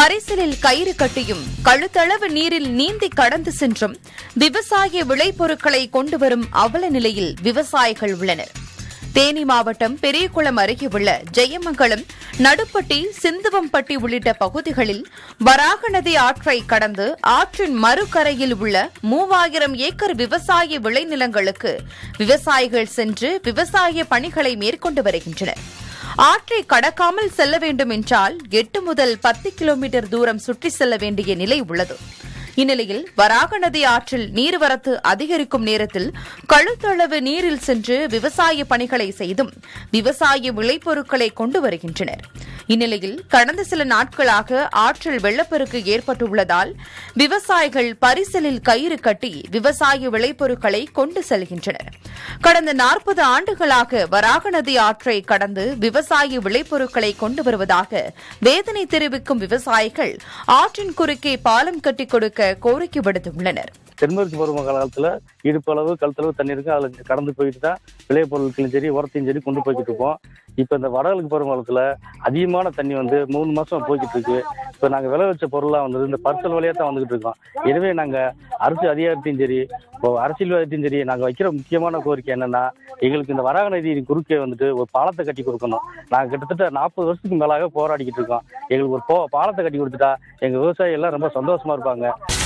பரிசலில் கயிறு கட்டியும் கழுத்தளவு நீரில் நீந்தி கடந்து சென்றும் விவசாய விளைபொருட்களை கொண்டு வரும் அவல நிலையில் விவசாயிகள் உள்ளனர் தேனி மாவட்டம் பெரியகுளம் அருகே உள்ள ஜெயமங்கலம் நடுப்பட்டி சிந்துவம்பட்டி உள்ளிட்ட பகுதிகளில் வராக நதி ஆற்றை கடந்து ஆற்றின் மறுகரையில் உள்ள மூவாயிரம் ஏக்கர் விவசாய விளைநிலங்களுக்கு விவசாயிகள் சென்று விவசாய பணிகளை மேற்கொண்டு வருகின்றனர் ஆற்றை கடக்காமல் செல்ல வேண்டும் என்றால் எட்டு முதல் பத்து கிலோமீட்டர் தூரம் சுற்றி செல்ல வேண்டிய நிலை உள்ளது இந்நிலையில் வராக நதி ஆற்றில் நீர்வரத்து அதிகரிக்கும் நேரத்தில் கழுத்தளவு நீரில் சென்று விவசாய பணிகளை செய்தும் விவசாய விளைபொருட்களை கொண்டு வருகின்றனர் இந்நிலையில் கடந்த சில நாட்களாக ஆற்றில் வெள்ளப்பெருக்கு ஏற்பட்டுள்ளதால் விவசாயிகள் பரிசலில் கயிறு கட்டி விவசாய விளைபொருட்களை கொண்டு செல்கின்றனர் கடந்த நாற்பது ஆண்டுகளாக வராக நதி ஆற்றை கடந்து விவசாய விளைபொருட்களை கொண்டு வருவதாக வேதனை தெரிவிக்கும் விவசாயிகள் ஆற்றின் குறுக்கே பாலம் கட்டிக் கொடுக்க கோரிக்கை விடுத்துள்ளனர் தென்மேற்கு பருவ காலத்துல இடுப்பளவு கழுத்தளவு தண்ணி இருக்கு அதுல கடந்து போயிட்டு தான் விளைபொருட்களையும் சரி உரத்தையும் சரி கொண்டு போய்கிட்டு இருப்போம் இப்போ இந்த வடகிழக்கு பருவ காலத்துல அதிகமான தண்ணி வந்து மூணு மாசம் போய்கிட்டு இருக்கு இப்போ நாங்கள் விளை வச்ச பொருளாக வந்தது இந்த பரிசல் வழியாக தான் வந்துகிட்டு இருக்கோம் எனவே நாங்கள் அரசு அதிகாரத்தையும் சரி இப்போ அரசியல்வாதத்தையும் சரி நாங்கள் வைக்கிற முக்கியமான கோரிக்கை என்னன்னா எங்களுக்கு இந்த வராக நதி குறுக்கே வந்துட்டு ஒரு பாலத்தை கட்டி கொடுக்கணும் நாங்கள் கிட்டத்தட்ட நாற்பது வருஷத்துக்கு மேலாக போராடிக்கிட்டு இருக்கோம் எங்களுக்கு ஒரு போ பாலத்தை கட்டி கொடுத்துட்டா எங்கள் விவசாயிகள் எல்லாம் ரொம்ப சந்தோஷமா இருப்பாங்க